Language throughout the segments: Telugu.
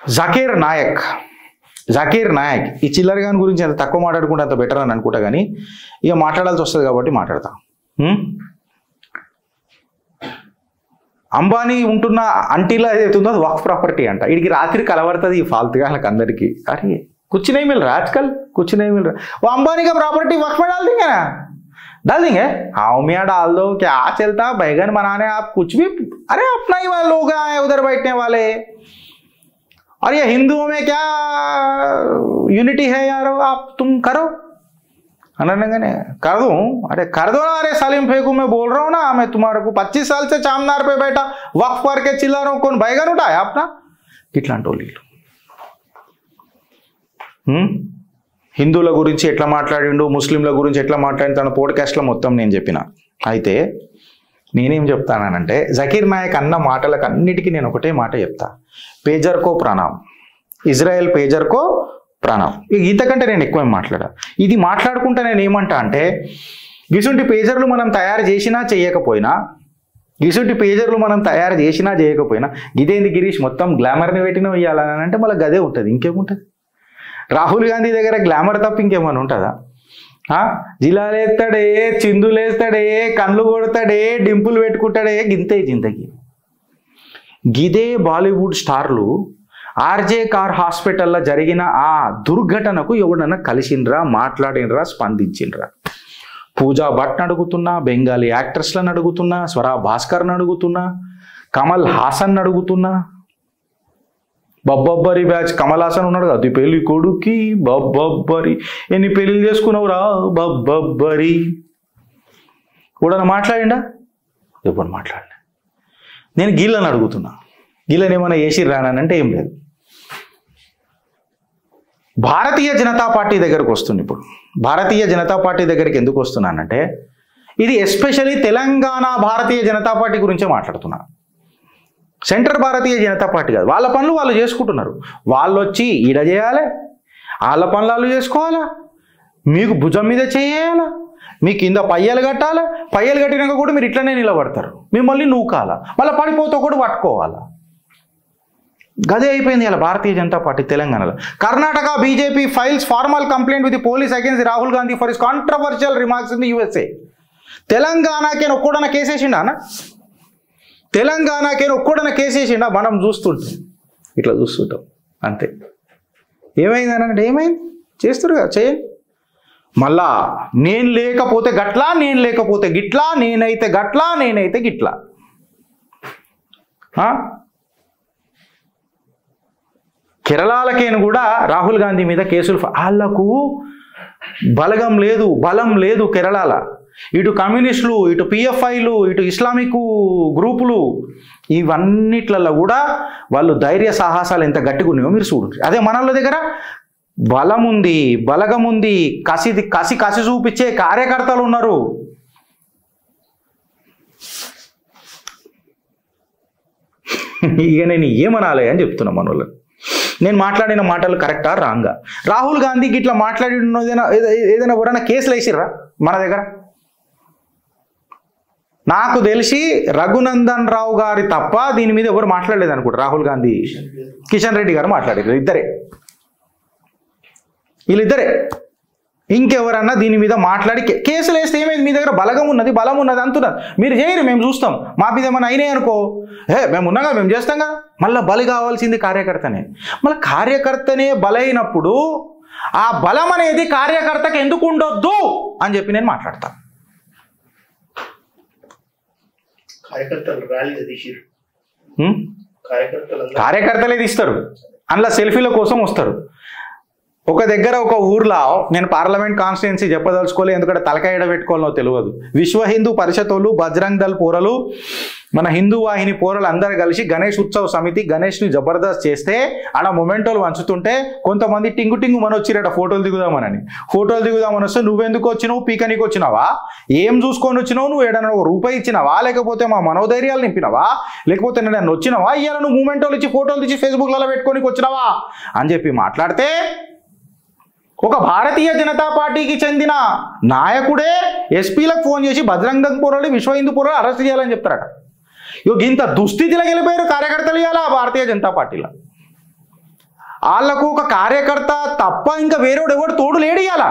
జకీర్ నాయక్ జకీర్ నాయక్ ఈ చిల్లర గాని గురించి ఎంత తక్కువ మాట్లాడుకుంటే అంత బెటర్ అని అనుకుంటా కానీ ఇక మాట్లాడాల్సి వస్తుంది కాబట్టి మాట్లాడతా హ్మ్? అంబానీ ఉంటున్న అంటీలో ఏదైతే ఉందో అది వక్ ప్రాపర్టీ అంట వీడికి రాత్రి కలబడుతుంది ఈ ఫాల్తుగా వాళ్ళకి అందరికీ అరే कुछ नहीं मिल रहा आजकल कुछ नहीं मिल रहा वो अंबानी का प्रॉपर्टी वक्त में डाल देंगे ना डाल देंगे हाँ मियाँ डाल दो क्या चलता बैगन बनाने आप कुछ भी अरे अपना ही वाले लोग आए उधर बैठने वाले और ये हिंदुओं में क्या यूनिटी है यार आप तुम करो अनंगने कर दूं अरे कर दो ना अरे सलीम फेकू मैं बोल रहा हूँ ना मैं तुम्हारे को पच्चीस साल से चामनार पे बैठा वक्फ करके चिल्ला रहा हूँ कौन बैगन उठाया अपना ఇట్లాంటి వాళ్ళు వీళ్ళు. హ్మ్? హిందువుల గురించి ఎట్లా మాట్లాడిండు ముస్లింల గురించి ఎట్లా మాట్లాడి తన పోడ్కాస్ట్లో మొత్తం నేను చెప్పిన అయితే నేనేం చెప్తానంటే జకీర్ నాయక్ అన్న మాటలకు అన్నిటికీ నేను ఒకటే మాట చెప్తా పేజర్కో ప్రణాం ఇజ్రాయెల్ పేజర్కో ప్రణాం ఇక ఇంతకంటే నేను ఎక్కువ ఏం మాట్లాడా ఇది మాట్లాడుకుంటా నేను ఏమంటా అంటే గిసుంటి పేజర్లు మనం తయారు చేసినా చేయకపోయినా గిసుంటి పేజర్లు మనం తయారు చేసినా చేయకపోయినా ఇదేంది గిరీష్ మొత్తం గ్లామర్ని పెట్టినా ఇవ్వాలని అంటే మళ్ళీ గదే ఉంటుంది ఇంకేముంటుంది రాహుల్ గాంధీ దగ్గర గ్లామర్ తప్ప ఇంకేమైనా ఉంటుందా ఆ? జిలాలేస్తాడే చిందులేస్తాడే కళ్ళు కొడతాడే డింపులు పెట్టుకుంటాడే గింతే జిందగీ గిదే బాలీవుడ్ స్టార్లు ఆర్జే కార్ హాస్పిటల్లో జరిగిన ఆ దుర్ఘటనకు ఎవడన్నా కలిసిండ్రా మాట్లాడినరా స్పందించిండ్రా పూజా భట్ని అడుగుతున్నా బెంగాలీ యాక్ట్రెస్లను అడుగుతున్నా స్వరా భాస్కర్ని అడుగుతున్నా కమల్ హాసన్ అడుగుతున్నా బబ్బబ్బరి బ్యాచ్ కమల్ హాసన్ ఉన్నాడు కదా అది పెళ్లి కొడుకి బబ్బబ్బరి ఎన్ని పెళ్లి చేసుకున్నావురా బబ్బబ్బరి కూడా మాట్లాడిండా ఎప్పుడు మాట్లాడినా నేను గీళ్ళని అడుగుతున్నా గీళ్ళని ఏమైనా వేసి రానంటే ఏం లేదు భారతీయ జనతా పార్టీ దగ్గరకు వస్తుంది ఇప్పుడు భారతీయ జనతా పార్టీ దగ్గరికి ఎందుకు వస్తున్నానంటే ఇది ఎస్పెషల్లీ తెలంగాణ భారతీయ జనతా పార్టీ గురించే మాట్లాడుతున్నా సెంటర్ భారతీయ జనతా పార్టీ కాదు వాళ్ళ పనులు వాళ్ళు చేసుకుంటున్నారు వాళ్ళు వచ్చి ఈడ చేయాలి వాళ్ళ పనులు వాళ్ళు చేసుకోవాలా మీకు భుజం మీద చేయాలా మీ కింద పయ్యలు కట్టాలా పయ్యలు కట్టినాక కూడా మీరు ఇట్లనే నిలబడతారు మిమ్మల్ని నూకాలా మళ్ళీ పడిపోతే కూడా పట్టుకోవాలా గదే అయిపోయింది ఇలా భారతీయ జనతా పార్టీ తెలంగాణలో Karnataka BJP files formal complaint with police against Rahul Gandhi for his controversial remarks in the USA తెలంగాణకే ఒక్కడన కేసేసిండా అన్న తెలంగాణకే ఒక్కడన కేసేసిండా మనం చూస్తుంటాం ఇట్లా చూస్తుంటాం అంతే ఏమైంది అని అంటే ఏమైంది చేస్తారు కదా చేయండి మళ్ళా నేను లేకపోతే గట్లా నేను లేకపోతే గిట్లా నేనైతే గట్లా నేనైతే గిట్లా ఆ? కేరళలకేను కూడా రాహుల్ గాంధీ మీద కేసులు ఫ- వాళ్ళకు బలగం లేదు బలం లేదు కేరళల ఇటు కమ్యూనిస్టులు ఇటు పిఎఫ్ఐలు ఇటు ఇస్లామిక్ గ్రూపులు ఇవన్నిట్లలో కూడా వాళ్ళు ధైర్య సాహసాలు ఎంత గట్టిగా ఉన్నాయో మీరు చూడండి అదే మనల దగ్గర బలం ఉంది బలగం ఉంది కసి కసి కసి చూపించే కార్యకర్తలు ఉన్నారు ఇక నేను ఏమనాలి అని చెప్తున్నా మనోళ్ళని నేను మాట్లాడిన మాటలు కరెక్టా రాంగా రాహుల్ గాంధీకి ఇట్లా మాట్లాడి ఏదైనా ఏద- ఏదైనా ఎవరైనా కేసులు వేసిర్రా మన దగ్గర నాకు తెలిసి రఘునందన్ రావు గారి తప్ప దీని మీద ఎవరు మాట్లాడలేదు అనుకుంటా రాహుల్ గాంధీ కిషన్ రెడ్డి గారు మాట్లాడారు ఇద్దరే వీళ్ళిద్దరే ఇంకెవరన్నా దీని మీద మాట్లాడి కే- కేసులు వేస్తే ఏమైంది మీ దగ్గర బలగం ఉన్నది బలం ఉన్నది అంటున్నారు మీరు చేయరు మేము చూస్తాం మా మీద ఏమైనా అయినాయి అనుకో ఏ మేము ఉన్నాం కదా మేము చేస్తాం కదా మళ్ళీ బలి కావాల్సింది కార్యకర్తనే మళ్ళీ కార్యకర్తనే బలైనప్పుడు ఆ బలం అనేది కార్యకర్తకి ఎందుకు ఉండొద్దు అని చెప్పి నేను మాట్లాడతా కార్యకర్తలు ర్యాలీ తీసిరు ఉం? కార్యకర్తలు కార్యకర్తలే తీస్తారు అందులో సెల్ఫీల కోసం వస్తారు ఒక దగ్గర ఒక ఊర్లో నేను పార్లమెంట్ కాన్స్టిట్యున్సీ చెప్పదలుచుకోలే ఎందుకంటే తలకాయ పెట్టుకోవాలో తెలియదు విశ్వ హిందూ పరిషతోళ్ళు బజరంగ్ దళ్ పోరలు మన హిందూ వాహిని పోరలు అందరు కలిసి గణేష్ ఉత్సవ్ సమితి గణేష్ని జబర్దస్త్ చేస్తే ఆడ మొమెంటోలు వంచుతుంటే కొంతమంది టింగు టింగు మన వచ్చిరట ఫోటోలు దిగుదామనని ఫోటోలు దిగుదామని వస్తే నువ్వెందుకు వచ్చినావు పీకనీకి వచ్చినావా ఏం చూసుకొని వచ్చినావు నువ్వు ఏడన్నా ఒక రూపాయి ఇచ్చినావా లేకపోతే మా మనోధైర్యాలు నింపినావా లేకపోతే నేను వచ్చినావా ఇవాళ నువ్వు మూమెంటోలు ఇచ్చి ఫోటోలు తీసి ఫేస్బుక్లలో పెట్టుకోనికి వచ్చినావా అని చెప్పి మాట్లాడితే ఒక భారతీయ జనతా పార్టీకి చెందిన నాయకుడే ఎస్పీలకు ఫోన్ చేసి బజరంగ్ దళ్ పోరాడు విశ్వ హిందూ పోరాడు అరెస్ట్ చేయాలని చెప్తారట ఇగో ఇంత దుస్థితిలోకి వెళ్ళిపోయారు కార్యకర్తలు ఇవ్వాలా భారతీయ జనతా పార్టీలో వాళ్ళకు ఒక కార్యకర్త తప్ప ఇంకా వేరేవాడు ఎవడు తోడు లేడు ఇవాళ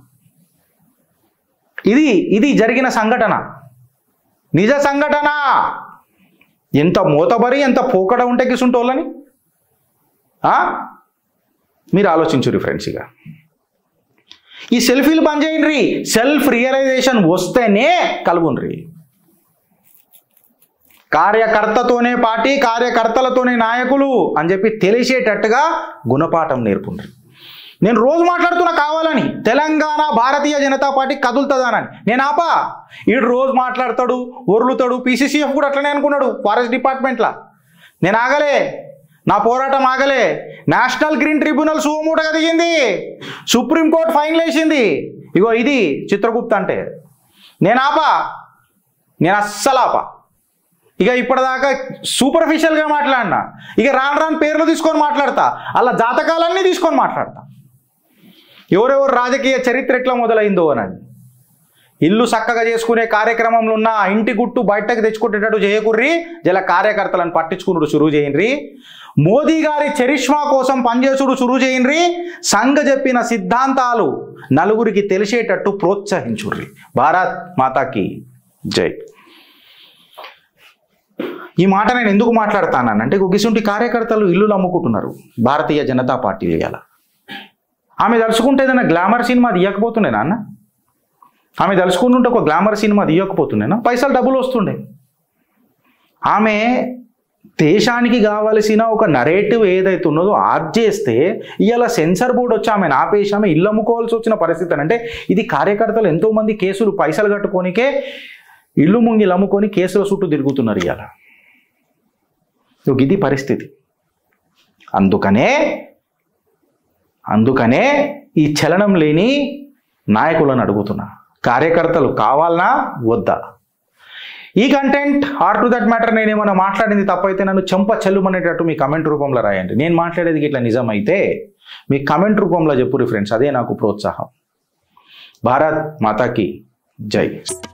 ఇది ఇది జరిగిన సంఘటన నిజ సంఘటన ఎంత మూతబరి ఎంత పోకడ ఉంటే గిసుంటోళ్ళని ఆ? మీరు ఆలోచించురి ఫ్రెండ్స్ ఇక ఈ సెల్ఫీలు బంద్ చేయండి సెల్ఫ్ రియలైజేషన్ వస్తేనే కలుగుండ్రి కార్యకర్తతోనే పార్టీ కార్యకర్తలతోనే నాయకులు అని చెప్పి తెలిసేటట్టుగా గుణపాఠం నేర్పుండ్రి నేను రోజు మాట్లాడుతున్నా కావాలని తెలంగాణ భారతీయ జనతా పార్టీ కదులుతుందానని నేను ఆపా ఈడు రోజు మాట్లాడతాడు ఒర్లుతాడు పీసీసీఎఫ్ కూడా అట్లనే అనుకున్నాడు ఫారెస్ట్ డిపార్ట్మెంట్లా నేను ఆగలే నా పోరాటం ఆగలే నేషనల్ గ్రీన్ ట్రిబ్యునల్ సుమూటగా దిగింది సుప్రీంకోర్టు ఫైనల్ వేసింది ఇగో ఇది చిత్రగుప్త అంటే నేను ఆపా నేను అస్సలు ఆపా ఇక ఇప్పటిదాకా సూపర్ఫిషియల్గా మాట్లాడినా ఇక రాను రాను పేర్లు తీసుకొని మాట్లాడతా అలా జాతకాలన్నీ తీసుకొని మాట్లాడతా ఎవరెవరు రాజకీయ చరిత్ర ఎట్లా మొదలైందో అని ఇల్లు చక్కగా చేసుకునే కార్యక్రమంలో ఉన్న ఆ ఇంటి గుట్టు బయటకు తెచ్చుకునేటట్టు చేయకుర్రి జల కార్యకర్తలను పట్టించుకున్నాడు చురువు చేయండి మోదీ గారి చరిష్మా కోసం పనిచేసుడు చురువు చేయండి సంఘ చెప్పిన సిద్ధాంతాలు నలుగురికి తెలిసేటట్టు ప్రోత్సహించుర్రి భారత్ మాతాకి జై ఈ మాట నేను ఎందుకు మాట్లాడతానంటే గిసుంటి కార్యకర్తలు ఇల్లులు అమ్ముకుంటున్నారు భారతీయ జనతా పార్టీ ఇవాళ ఆమె తలుచుకుంటే ఏదైనా గ్లామర్ సినిమా తీయకపోతుండే నాన్న ఆమె తలుచుకుంటుంటే ఒక గ్లామర్ సినిమా తీయకపోతుండేనా పైసలు డబ్బులు వస్తుండే ఆమె దేశానికి కావలసిన ఒక నరేటివ్ ఏదైతే ఉన్నదో ఆర్ట్ చేస్తే ఇవాళ సెన్సర్ బోర్డు వచ్చి ఆమెను ఆపేసి ఆమె ఇల్లు అమ్ముకోవాల్సి వచ్చిన పరిస్థితి అంటే ఇది కార్యకర్తలు ఎంతోమంది కేసులు పైసలు కట్టుకోనికే ఇల్లు ముంగిలు అమ్ముకొని కేసుల చుట్టూ తిరుగుతున్నారు ఇవాళ ఇది పరిస్థితి అందుకనే అందుకనే ఈ చలనం లేని నాయకులను అడుగుతున్నా కార్యకర్తలు కావాలనా వద్దా ఈ content or to that matter నేను ఏమైనా మాట్లాడింది తప్పైతే నన్ను చెంప చెల్లుమనేటట్టు మీ కమెంట్ రూపంలో రాయండి నేను మాట్లాడేది ఇట్లా నిజమైతే మీ కమెంట్ రూపంలో చెప్పురి ఫ్రెండ్స్ అదే నాకు ప్రోత్సాహం భారత్ మాతాకి జై